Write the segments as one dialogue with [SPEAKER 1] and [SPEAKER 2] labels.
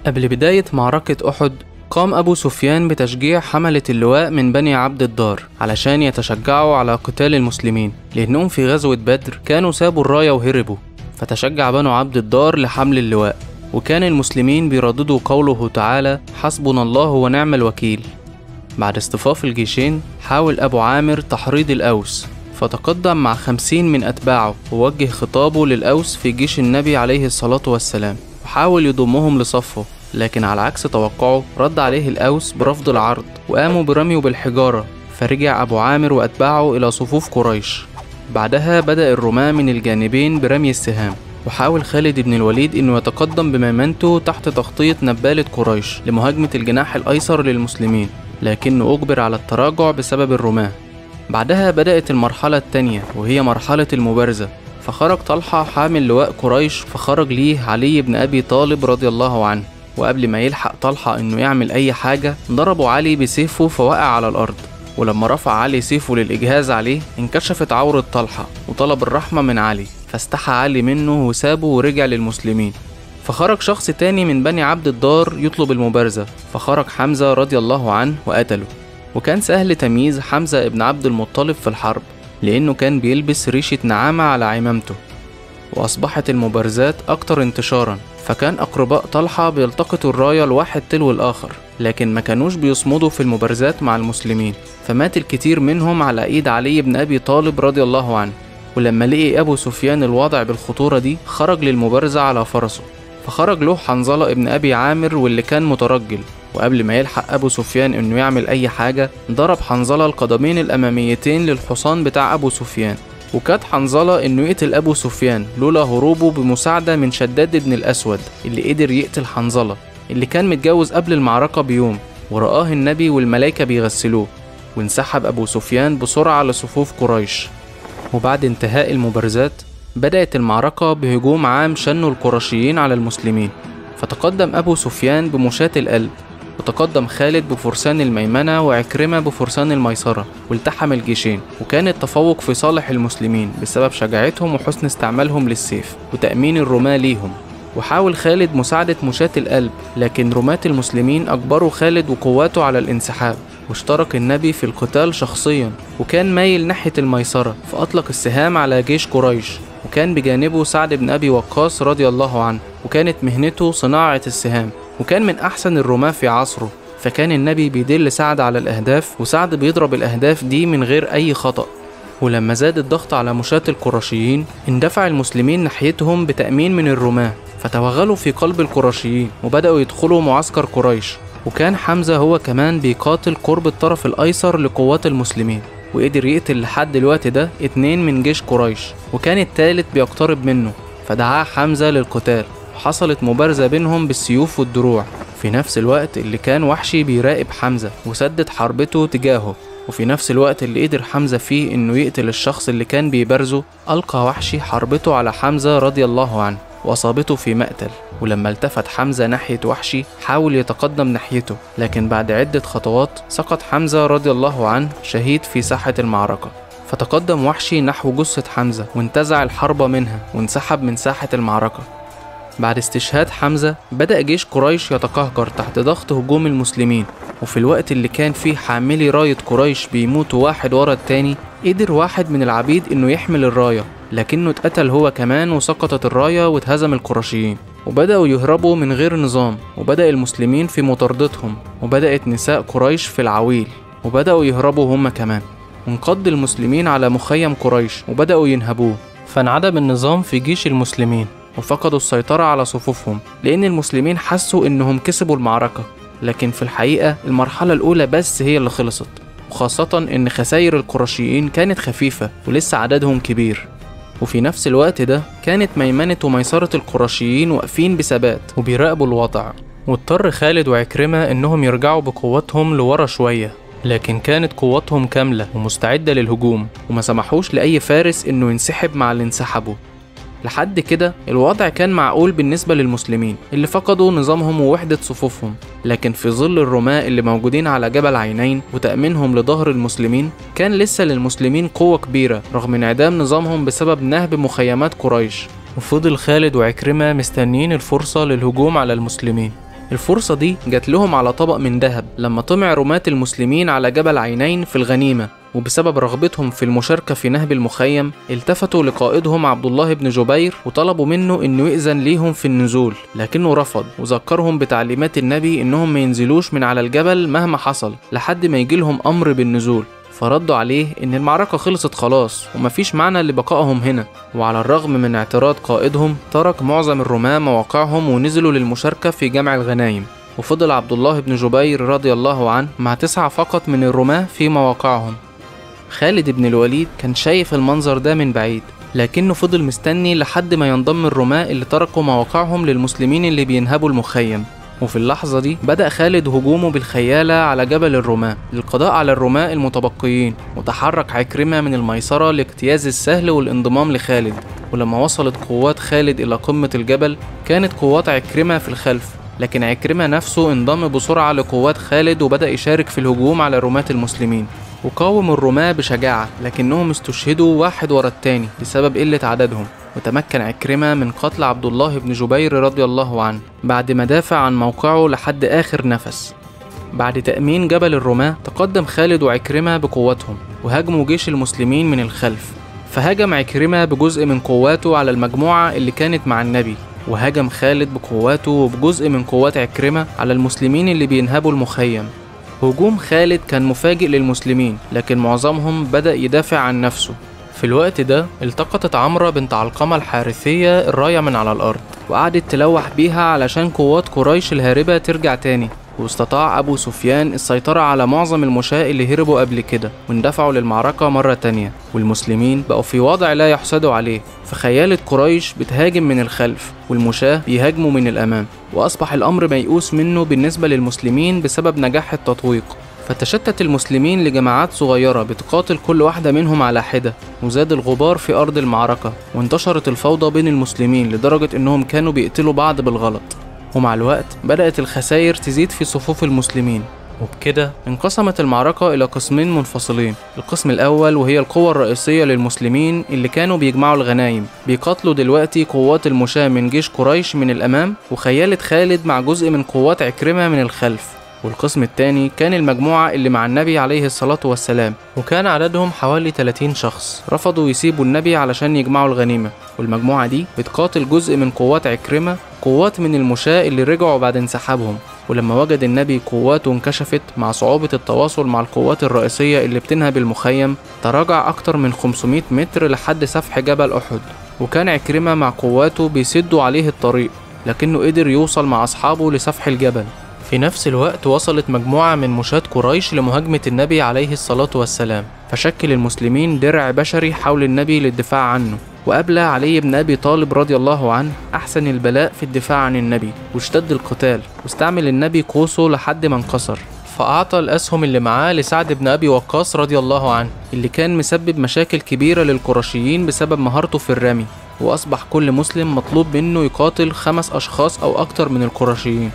[SPEAKER 1] قبل بداية معركة أحد قام أبو سفيان بتشجيع حملة اللواء من بني عبد الدار علشان يتشجعوا على قتال المسلمين لأنهم في غزوة بدر كانوا سابوا الراية وهربوا فتشجع بنو عبد الدار لحمل اللواء وكان المسلمين بيرددوا قوله تعالى حسبنا الله ونعم الوكيل بعد اصطفاف الجيشين حاول أبو عامر تحريض الأوس فتقدم مع خمسين من أتباعه ووجه خطابه للأوس في جيش النبي عليه الصلاة والسلام وحاول يضمهم لصفه لكن على عكس توقعه رد عليه الأوس برفض العرض وقاموا برميه بالحجارة فرجع أبو عامر وأتباعه إلى صفوف قريش بعدها بدأ الرماة من الجانبين برمي السهام وحاول خالد بن الوليد انه يتقدم بميمنته تحت تغطية نبالة قريش لمهاجمة الجناح الأيسر للمسلمين لكنه أجبر على التراجع بسبب الرماة بعدها بدأت المرحلة التانية وهي مرحلة المبارزة فخرج طلحة حامل لواء قريش فخرج ليه علي بن أبي طالب رضي الله عنه وقبل ما يلحق طلحة إنه يعمل أي حاجة ضربوا علي بسيفه فوقع على الأرض ولما رفع علي سيفه للإجهاز عليه انكشفت عورة طلحة وطلب الرحمة من علي فاستحى علي منه وسابه ورجع للمسلمين فخرج شخص تاني من بني عبد الدار يطلب المبارزة فخرج حمزة رضي الله عنه وقتله وكان سهل تمييز حمزة ابن عبد المطلب في الحرب لأنه كان بيلبس ريشة نعامة على عمامته وأصبحت المبارزات أكتر انتشارا فكان أقرباء طلحة بيلتقطوا الراية الواحد تلو الآخر لكن ما كانوش بيصمدوا في المبارزات مع المسلمين فمات الكثير منهم على إيد علي بن أبي طالب رضي الله عنه ولما لقي أبو سفيان الوضع بالخطورة دي خرج للمبارزة على فرسه فخرج له حنظلة ابن أبي عامر واللي كان مترجل وقبل ما يلحق أبو سفيان إنه يعمل أي حاجة ضرب حنظلة القدمين الأماميتين للحصان بتاع أبو سفيان وكاد حنظلة إنه يقتل أبو سفيان لولا هروبه بمساعدة من شداد بن الأسود اللي قدر يقتل حنظلة اللي كان متجوز قبل المعركة بيوم ورآه النبي والملائكة بيغسلوه وانسحب أبو سفيان بسرعة لصفوف قريش وبعد انتهاء المبارزات بدأت المعركة بهجوم عام شنه القرشيين على المسلمين فتقدم أبو سفيان بمشاة القلب وتقدم خالد بفرسان الميمنة وعكرمة بفرسان الميسرة والتحم الجيشين وكان التفوق في صالح المسلمين بسبب شجاعتهم وحسن استعمالهم للسيف وتأمين الرماة ليهم وحاول خالد مساعدة مشاة القلب لكن رماة المسلمين أجبروا خالد وقواته على الانسحاب واشترك النبي في القتال شخصيا وكان مايل ناحية الميسرة فأطلق السهام على جيش قريش وكان بجانبه سعد بن أبي وقاص رضي الله عنه وكانت مهنته صناعة السهام وكان من أحسن الرماة في عصره فكان النبي بيدل سعد على الأهداف وسعد بيضرب الأهداف دي من غير أي خطأ ولما زاد الضغط على مشاة القرشيين اندفع المسلمين ناحيتهم بتأمين من الرماة فتوغلوا في قلب القرشيين وبدأوا يدخلوا معسكر قريش وكان حمزة هو كمان بيقاتل قرب الطرف الأيسر لقوات المسلمين وقدر يقتل لحد الوقت ده اتنين من جيش قريش وكان التالت بيقترب منه فدعاه حمزة للقتال وحصلت مبارزة بينهم بالسيوف والدروع في نفس الوقت اللي كان وحشي بيراقب حمزة وسدد حربته تجاهه وفي نفس الوقت اللي قدر حمزة فيه إنه يقتل الشخص اللي كان بيبارزه ألقى وحشي حربته على حمزة رضي الله عنه وأصابته في مقتل ولما التفت حمزة ناحية وحشي حاول يتقدم ناحيته لكن بعد عدة خطوات سقط حمزة رضي الله عنه شهيد في ساحة المعركة فتقدم وحشي نحو جثة حمزة وانتزع الحرب منها وانسحب من ساحة المعركة بعد استشهاد حمزة بدأ جيش قريش يتقهقر تحت ضغط هجوم المسلمين وفي الوقت اللي كان فيه حاملي راية قريش بيموتوا واحد ورا التاني قدر واحد من العبيد انه يحمل الراية لكنه اتقتل هو كمان وسقطت الراية واتهزم القرشيين وبدأوا يهربوا من غير نظام وبدأ المسلمين في مطاردتهم وبدأت نساء قريش في العويل وبدأوا يهربوا هم كمان وانقض المسلمين على مخيم قريش وبدأوا ينهبوه فانعدم النظام في جيش المسلمين وفقدوا السيطرة على صفوفهم لأن المسلمين حسوا إنهم كسبوا المعركة لكن في الحقيقة المرحلة الأولى بس هي اللي خلصت وخاصة إن خسائر القرشيين كانت خفيفة ولسه عددهم كبير وفي نفس الوقت ده كانت ميمنة وميسرة القرشيين واقفين بثبات وبيراقبوا الوضع واضطر خالد وعكرمة إنهم يرجعوا بقوتهم لورا شوية لكن كانت قوتهم كاملة ومستعدة للهجوم وما سمحوش لأي فارس إنه ينسحب مع اللي انسحبوا لحد كده الوضع كان معقول بالنسبة للمسلمين اللي فقدوا نظامهم ووحدة صفوفهم لكن في ظل الرماة اللي موجودين على جبل عينين وتأمينهم لظهر المسلمين كان لسه للمسلمين قوة كبيرة رغم انعدام نظامهم بسبب نهب مخيمات قريش وفضل خالد وعكرمة مستنيين الفرصة للهجوم على المسلمين الفرصة دي جات لهم على طبق من ذهب لما طمع رماة المسلمين على جبل عينين في الغنيمة وبسبب رغبتهم في المشاركة في نهب المخيم التفتوا لقائدهم عبد الله بن جبير وطلبوا منه انه يأذن ليهم في النزول لكنه رفض وذكرهم بتعليمات النبي انهم ما ينزلوش من على الجبل مهما حصل لحد ما يجيلهم امر بالنزول فردوا عليه ان المعركة خلصت خلاص ومفيش معنى لبقائهم هنا وعلى الرغم من اعتراض قائدهم ترك معظم الرماة مواقعهم ونزلوا للمشاركة في جمع الغنايم وفضل عبد الله بن جبير رضي الله عنه مع تسعة فقط من الرماة في مواقعهم خالد بن الوليد كان شايف المنظر ده من بعيد لكنه فضل مستني لحد ما ينضم الرماة اللي تركوا مواقعهم للمسلمين اللي بينهبوا المخيم وفي اللحظة دي بدأ خالد هجومه بالخيالة على جبل الرماة للقضاء على الرماة المتبقيين وتحرك عكرمة من الميسرة لاجتياز السهل والانضمام لخالد ولما وصلت قوات خالد إلى قمة الجبل كانت قوات عكرمة في الخلف لكن عكرمة نفسه انضم بسرعة لقوات خالد وبدأ يشارك في الهجوم على رماة المسلمين وقاوم الرماة بشجاعة لكنهم استشهدوا واحد ورا التاني بسبب قلة عددهم وتمكن عكرمة من قتل عبد الله بن جبير رضي الله عنه بعد ما دافع عن موقعه لحد آخر نفس بعد تأمين جبل الرماة تقدم خالد وعكرمة بقوتهم وهاجموا جيش المسلمين من الخلف فهاجم عكرمة بجزء من قواته على المجموعة اللي كانت مع النبي وهاجم خالد بقواته وبجزء من قوات عكرمة على المسلمين اللي بينهبوا المخيم هجوم خالد كان مفاجئ للمسلمين لكن معظمهم بدأ يدافع عن نفسه في الوقت ده التقطت عمرة بنت علقمة الحارثية الراية من على الأرض وقعدت تلوح بيها علشان قوات قريش الهاربة ترجع تاني واستطاع أبو سفيان السيطرة على معظم المشاة اللي هربوا قبل كده واندفعوا للمعركة مرة تانية والمسلمين بقوا في وضع لا يحسدوا عليه فخيالة قريش بتهاجم من الخلف والمشاة بيهاجموا من الأمام وأصبح الأمر ميؤوس منه بالنسبة للمسلمين بسبب نجاح التطويق فتشتت المسلمين لجماعات صغيرة بتقاتل كل واحدة منهم على حدة وزاد الغبار في أرض المعركة وانتشرت الفوضى بين المسلمين لدرجة إنهم كانوا بيقتلوا بعض بالغلط ومع الوقت بدأت الخسائر تزيد في صفوف المسلمين وبكده انقسمت المعركة إلى قسمين منفصلين القسم الأول وهي القوة الرئيسية للمسلمين اللي كانوا بيجمعوا الغنايم بيقاتلوا دلوقتي قوات المشاة من جيش قريش من الأمام وخيالة خالد مع جزء من قوات عكرمة من الخلف والقسم الثاني كان المجموعة اللي مع النبي عليه الصلاة والسلام وكان عددهم حوالي 30 شخص رفضوا يسيبوا النبي علشان يجمعوا الغنيمة والمجموعة دي بتقاتل جزء من قوات عكرمة قوات من المشاة اللي رجعوا بعد انسحابهم ولما وجد النبي قواته انكشفت مع صعوبة التواصل مع القوات الرئيسية اللي بتنهب المخيم تراجع أكتر من 500 متر لحد سفح جبل أحد وكان عكرمة مع قواته بيسدوا عليه الطريق لكنه قدر يوصل مع أصحابه لسفح الجبل في نفس الوقت وصلت مجموعة من مشاة قريش لمهاجمة النبي عليه الصلاة والسلام فشكل المسلمين درع بشري حول النبي للدفاع عنه وأبلى علي بن أبي طالب رضي الله عنه أحسن البلاء في الدفاع عن النبي واشتد القتال واستعمل النبي قوسه لحد ما انكسر فأعطى الأسهم اللي معاه لسعد بن أبي وقاص رضي الله عنه اللي كان مسبب مشاكل كبيرة للقرشيين بسبب مهارته في الرمي وأصبح كل مسلم مطلوب منه يقاتل خمس أشخاص أو أكتر من القرشيين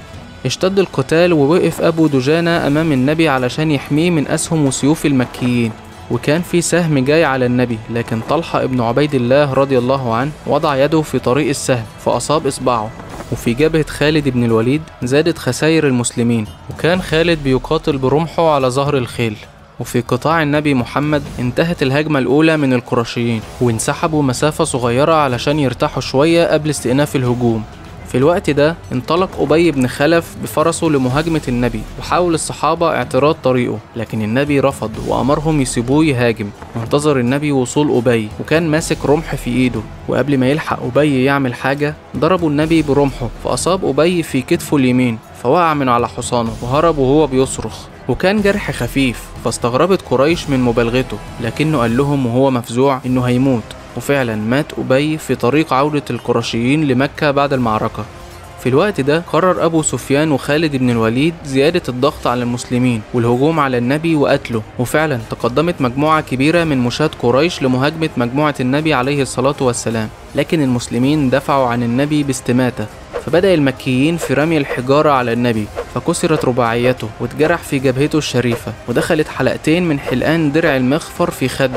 [SPEAKER 1] اشتد القتال ووقف أبو دجانة أمام النبي علشان يحميه من أسهم وسيوف المكيين وكان في سهم جاي على النبي لكن طلحة ابن عبيد الله رضي الله عنه وضع يده في طريق السهم فأصاب إصبعه وفي جبهة خالد بن الوليد زادت خسائر المسلمين وكان خالد بيقاتل برمحه على ظهر الخيل وفي قطاع النبي محمد انتهت الهجمة الأولى من القرشيين وانسحبوا مسافة صغيرة علشان يرتاحوا شوية قبل استئناف الهجوم في الوقت ده انطلق أبي بن خلف بفرسه لمهاجمة النبي وحاول الصحابة اعتراض طريقه لكن النبي رفض وأمرهم يسيبوه يهاجم وانتظر النبي وصول أبي وكان ماسك رمح في إيده وقبل ما يلحق أبي يعمل حاجة ضربوا النبي برمحه فأصاب أبي في كتفه اليمين فوقع من على حصانه وهرب وهو بيصرخ وكان جرح خفيف فاستغربت قريش من مبالغته لكنه قال لهم وهو مفزوع انه هيموت وفعلا مات أبي في طريق عودة القرشيين لمكة بعد المعركة في الوقت ده قرر أبو سفيان وخالد بن الوليد زيادة الضغط على المسلمين والهجوم على النبي وقتله وفعلا تقدمت مجموعة كبيرة من مشاة قريش لمهاجمة مجموعة النبي عليه الصلاة والسلام لكن المسلمين دفعوا عن النبي باستماتة فبدأ المكيين في رمي الحجارة على النبي فكسرت رباعيته واتجرح في جبهته الشريفة ودخلت حلقتين من حلقان درع المغفر في خده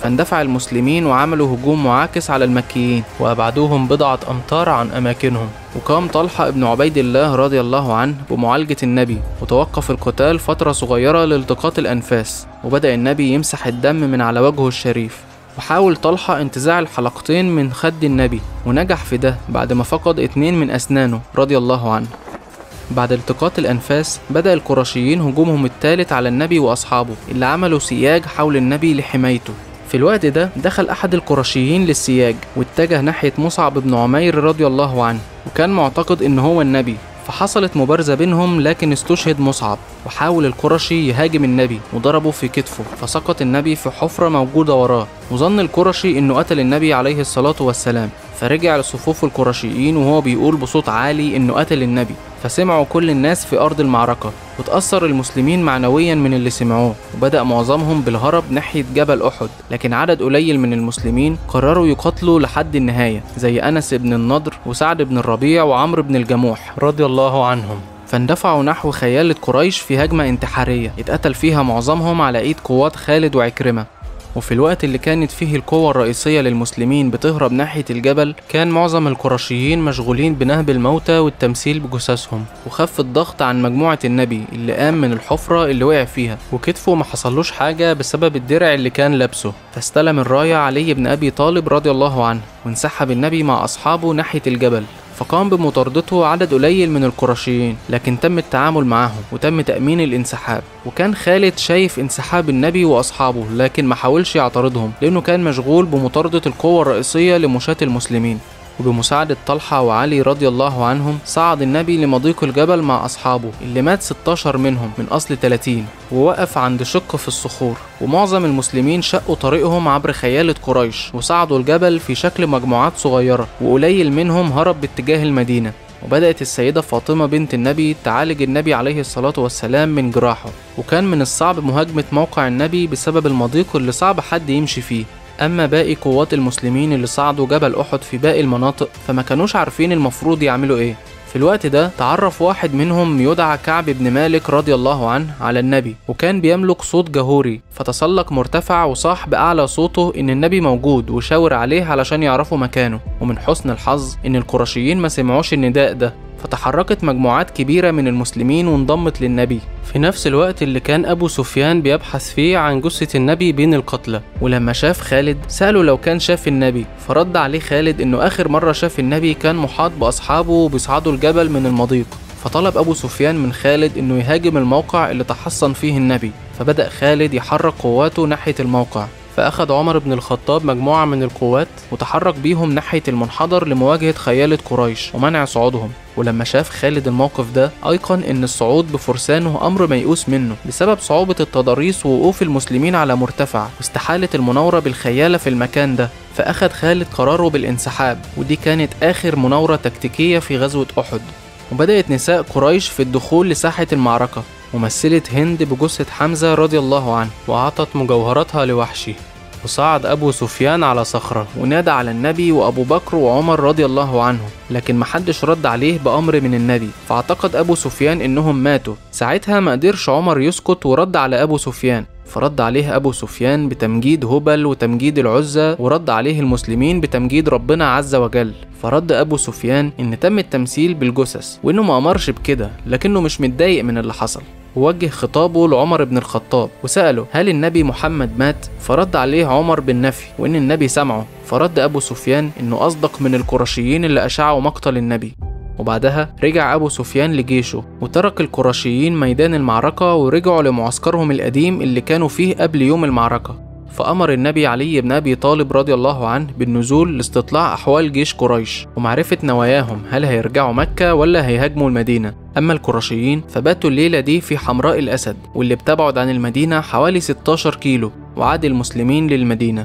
[SPEAKER 1] فاندفع المسلمين وعملوا هجوم معاكس على المكيين وأبعدوهم بضعة أمتار عن أماكنهم وقام طلحة ابن عبيد الله رضي الله عنه بمعالجة النبي وتوقف القتال فترة صغيرة لالتقاط الأنفاس وبدأ النبي يمسح الدم من على وجهه الشريف وحاول طلحة انتزاع الحلقتين من خد النبي ونجح في ده بعد ما فقد اتنين من أسنانه رضي الله عنه بعد التقاط الأنفاس بدأ القرشيين هجومهم الثالث على النبي وأصحابه اللي عملوا سياج حول النبي لحمايته في الوقت ده دخل أحد القرشيين للسياج واتجه ناحية مصعب بن عمير رضي الله عنه وكان معتقد إن هو النبي فحصلت مبارزة بينهم لكن استشهد مصعب وحاول القرشي يهاجم النبي وضربه في كتفه فسقط النبي في حفرة موجودة وراه وظن القرشي إنه قتل النبي عليه الصلاة والسلام فرجع لصفوف القرشيين وهو بيقول بصوت عالي إنه قتل النبي فسمعوا كل الناس في أرض المعركة وتأثر المسلمين معنويا من اللي سمعوه وبدأ معظمهم بالهرب ناحية جبل أحد لكن عدد قليل من المسلمين قرروا يقاتلوا لحد النهاية زي أنس بن النضر وسعد بن الربيع وعمرو بن الجموح رضي الله عنهم فاندفعوا نحو خيالة قريش في هجمة انتحارية اتقتل فيها معظمهم على ايد قوات خالد وعكرمة وفي الوقت اللي كانت فيه القوة الرئيسية للمسلمين بتهرب ناحية الجبل كان معظم القرشيين مشغولين بنهب الموتى والتمثيل بجثثهم وخف الضغط عن مجموعة النبي اللي قام من الحفرة اللي وقع فيها وكتفه ما حصلوش حاجة بسبب الدرع اللي كان لابسه فاستلم الراية علي بن أبي طالب رضي الله عنه وانسحب النبي مع أصحابه ناحية الجبل فقام بمطاردته عدد قليل من القرشيين لكن تم التعامل معهم وتم تأمين الانسحاب وكان خالد شايف انسحاب النبي وأصحابه لكن ما حاولش يعترضهم لأنه كان مشغول بمطاردة القوة الرئيسية لمشاة المسلمين وبمساعدة طلحة وعلي رضي الله عنهم صعد النبي لمضيق الجبل مع أصحابه اللي مات 16 منهم من أصل 30 ووقف عند شق في الصخور ومعظم المسلمين شقوا طريقهم عبر خيالة قريش وصعدوا الجبل في شكل مجموعات صغيرة وقليل منهم هرب باتجاه المدينة وبدأت السيدة فاطمة بنت النبي تعالج النبي عليه الصلاة والسلام من جراحه وكان من الصعب مهاجمة موقع النبي بسبب المضيق اللي صعب حد يمشي فيه أما باقي قوات المسلمين اللي صعدوا جبل أحد في باقي المناطق فما كانوش عارفين المفروض يعملوا إيه في الوقت ده تعرف واحد منهم يدعى كعب بن مالك رضي الله عنه على النبي وكان بيملك صوت جهوري فتسلق مرتفع وصاح بأعلى صوته إن النبي موجود وشاور عليه علشان يعرفوا مكانه ومن حسن الحظ إن القرشيين ما سمعوش النداء ده فتحركت مجموعات كبيرة من المسلمين وانضمت للنبي في نفس الوقت اللي كان أبو سفيان بيبحث فيه عن جثة النبي بين القتلى ولما شاف خالد سأله لو كان شاف النبي فرد عليه خالد إنه آخر مرة شاف النبي كان محاط بأصحابه وبيصعدوا الجبل من المضيق فطلب أبو سفيان من خالد إنه يهاجم الموقع اللي تحصن فيه النبي فبدأ خالد يحرك قواته ناحية الموقع فأخذ عمر بن الخطاب مجموعة من القوات وتحرك بيهم ناحية المنحدر لمواجهة خيالة قريش ومنع صعودهم ولما شاف خالد الموقف ده أيقن إن الصعود بفرسانه أمر ميؤوس منه بسبب صعوبة التضاريس ووقوف المسلمين على مرتفع واستحالة المناورة بالخيالة في المكان ده فأخذ خالد قراره بالانسحاب ودي كانت آخر مناورة تكتيكية في غزوة أحد وبدأت نساء قريش في الدخول لساحة المعركة ومثلت هند بجثة حمزة رضي الله عنه وأعطت مجوهراتها لوحشي وصعد أبو سفيان على صخرة ونادى على النبي وأبو بكر وعمر رضي الله عنهم لكن محدش رد عليه بأمر من النبي فاعتقد أبو سفيان إنهم ماتوا ساعتها ما قدرش عمر يسكت ورد على أبو سفيان فرد عليه أبو سفيان بتمجيد هبل وتمجيد العزة ورد عليه المسلمين بتمجيد ربنا عز وجل فرد أبو سفيان إن تم التمثيل بالجثث وإنه ما أمرش بكده لكنه مش متضايق من اللي حصل ووجه خطابه لعمر بن الخطاب وسأله هل النبي محمد مات؟ فرد عليه عمر بالنفي وإن النبي سمعه فرد أبو سفيان إنه أصدق من القرشيين اللي أشاعوا مقتل النبي وبعدها رجع أبو سفيان لجيشه وترك القرشيين ميدان المعركة ورجعوا لمعسكرهم القديم اللي كانوا فيه قبل يوم المعركة فأمر النبي علي بن أبي طالب رضي الله عنه بالنزول لاستطلاع أحوال جيش قريش ومعرفة نواياهم هل هيرجعوا مكة ولا هيهاجموا المدينة أما القرشيين فباتوا الليلة دي في حمراء الأسد واللي بتبعد عن المدينة حوالي 16 كيلو وعاد المسلمين للمدينة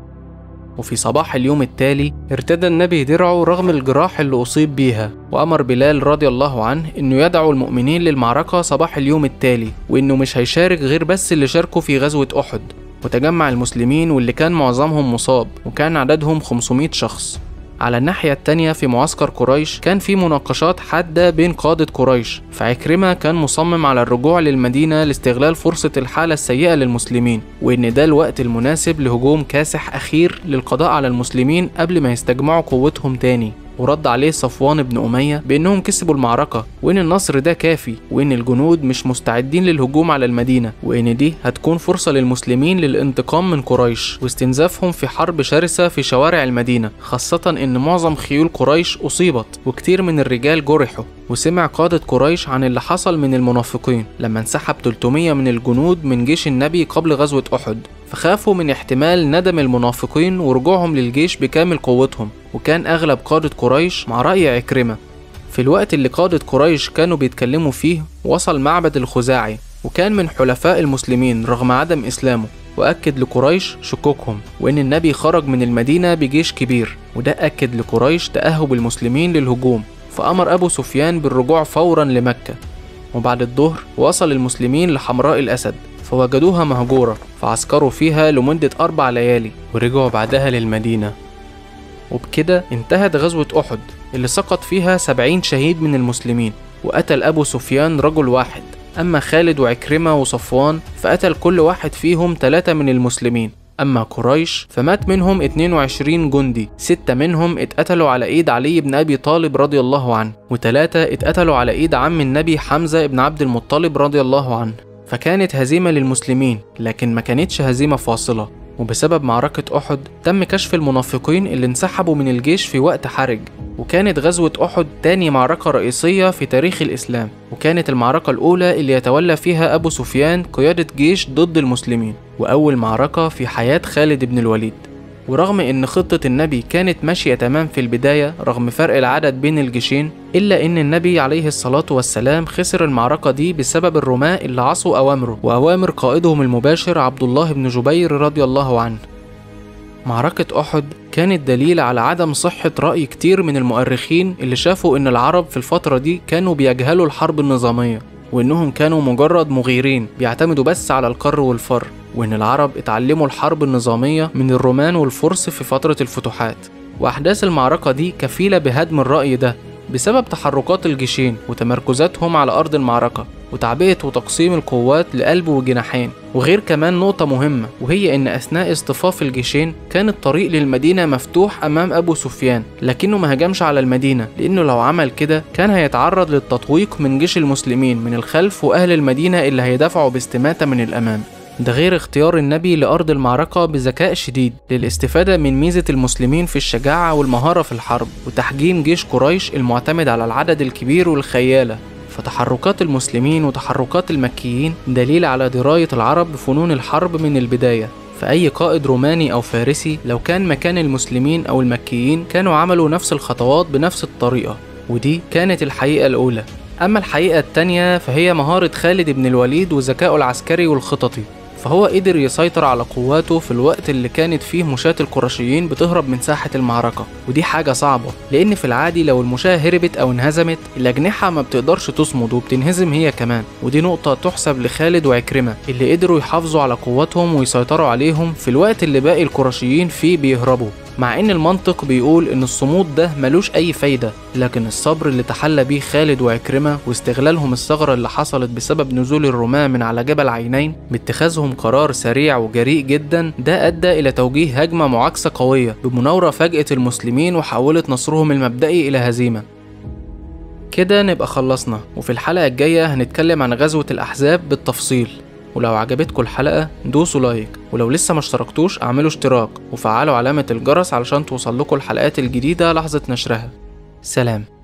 [SPEAKER 1] وفي صباح اليوم التالي ارتدى النبي درعه رغم الجراح اللي أصيب بيها وأمر بلال رضي الله عنه إنه يدعو المؤمنين للمعركة صباح اليوم التالي وإنه مش هيشارك غير بس اللي شاركوا في غزوة أحد وتجمع المسلمين واللي كان معظمهم مصاب وكان عددهم 500 شخص على الناحية التانية في معسكر قريش كان في مناقشات حادة بين قادة قريش فعكرمة كان مصمم على الرجوع للمدينة لاستغلال فرصة الحالة السيئة للمسلمين وإن ده الوقت المناسب لهجوم كاسح أخير للقضاء على المسلمين قبل ما يستجمعوا قوتهم تاني ورد عليه صفوان بن أمية بأنهم كسبوا المعركة وإن النصر ده كافي وإن الجنود مش مستعدين للهجوم على المدينة وإن دي هتكون فرصة للمسلمين للانتقام من قريش واستنزافهم في حرب شرسة في شوارع المدينة خاصة إن معظم خيول قريش أصيبت وكتير من الرجال جرحوا وسمع قادة قريش عن اللي حصل من المنافقين لما انسحب 300 من الجنود من جيش النبي قبل غزوة أحد فخافوا من احتمال ندم المنافقين ورجوعهم للجيش بكامل قوتهم وكان أغلب قادة قريش مع رأي عكرمة في الوقت اللي قادة قريش كانوا بيتكلموا فيه وصل معبد الخزاعي وكان من حلفاء المسلمين رغم عدم إسلامه وأكد لقريش شكوكهم وإن النبي خرج من المدينة بجيش كبير وده أكد لقريش تأهب المسلمين للهجوم فأمر أبو سفيان بالرجوع فورا لمكة وبعد الظهر وصل المسلمين لحمراء الأسد فوجدوها مهجورة فعسكروا فيها لمدة أربع ليالي ورجعوا بعدها للمدينة وبكده انتهت غزوة أحد اللي سقط فيها سبعين شهيد من المسلمين وقتل أبو سفيان رجل واحد أما خالد وعكرمة وصفوان فقتل كل واحد فيهم ثلاثة من المسلمين أما قريش فمات منهم 22 جندي ستة منهم اتقتلوا على إيد علي بن أبي طالب رضي الله عنه وتلاتة اتقتلوا على إيد عم النبي حمزة بن عبد المطلب رضي الله عنه فكانت هزيمة للمسلمين لكن ما كانتش هزيمة فاصلة وبسبب معركة أحد تم كشف المنافقين اللي انسحبوا من الجيش في وقت حرج وكانت غزوة أحد تاني معركة رئيسية في تاريخ الإسلام وكانت المعركة الأولى اللي يتولى فيها أبو سفيان قيادة جيش ضد المسلمين وأول معركة في حياة خالد بن الوليد ورغم ان خطة النبي كانت ماشية تمام في البداية رغم فرق العدد بين الجيشين إلا إن النبي عليه الصلاة والسلام خسر المعركة دي بسبب الرماة اللي عصوا أوامره وأوامر قائدهم المباشر عبد الله بن جبير رضي الله عنه معركة أحد كانت دليل على عدم صحة رأي كتير من المؤرخين اللي شافوا إن العرب في الفترة دي كانوا بيجهلوا الحرب النظامية وإنهم كانوا مجرد مغيرين بيعتمدوا بس على الكر والفر وإن العرب اتعلموا الحرب النظامية من الرومان والفرس في فترة الفتوحات وأحداث المعركة دي كفيلة بهدم الرأي ده بسبب تحركات الجيشين وتمركزاتهم على أرض المعركة وتعبئة وتقسيم القوات لقلب وجناحين وغير كمان نقطة مهمة وهي إن أثناء اصطفاف الجيشين كان الطريق للمدينة مفتوح أمام أبو سفيان لكنه ما هجمش على المدينة لأنه لو عمل كده كان هيتعرض للتطويق من جيش المسلمين من الخلف وأهل المدينة اللي هيدافعوا باستماتة من الأمام ده غير اختيار النبي لأرض المعركة بذكاء شديد للاستفادة من ميزة المسلمين في الشجاعة والمهارة في الحرب وتحجيم جيش قريش المعتمد على العدد الكبير والخيالة فتحركات المسلمين وتحركات المكيين دليل على دراية العرب بفنون الحرب من البداية فأي قائد روماني أو فارسي لو كان مكان المسلمين أو المكيين كانوا عملوا نفس الخطوات بنفس الطريقة ودي كانت الحقيقة الأولى أما الحقيقة التانية فهي مهارة خالد بن الوليد وذكائه العسكري والخططي فهو قدر يسيطر على قواته في الوقت اللي كانت فيه مشاة القرشيين بتهرب من ساحة المعركة ودي حاجة صعبة لأن في العادي لو المشاة هربت أو انهزمت الأجنحة ما بتقدرش تصمد وبتنهزم هي كمان ودي نقطة تحسب لخالد وعكرمة اللي قدروا يحافظوا على قواتهم ويسيطروا عليهم في الوقت اللي باقي القرشيين فيه بيهربوا مع ان المنطق بيقول ان الصمود ده ملوش اي فايدة لكن الصبر اللي تحلى بيه خالد وعكرمة واستغلالهم الثغرة اللي حصلت بسبب نزول الرماة من على جبل عينين باتخاذهم قرار سريع وجريء جدا ده ادى الى توجيه هجمة معاكسة قوية بمناورة فاجأة المسلمين وحولت نصرهم المبدئي الى هزيمة كده نبقى خلصنا وفي الحلقة الجاية هنتكلم عن غزوة الأحزاب بالتفصيل ولو عجبتكم الحلقة دوسوا لايك ولو لسه ما اشتركتوش اعملوا اشتراك وفعلوا علامة الجرس علشان توصل لكم الحلقات الجديدة لحظة نشرها سلام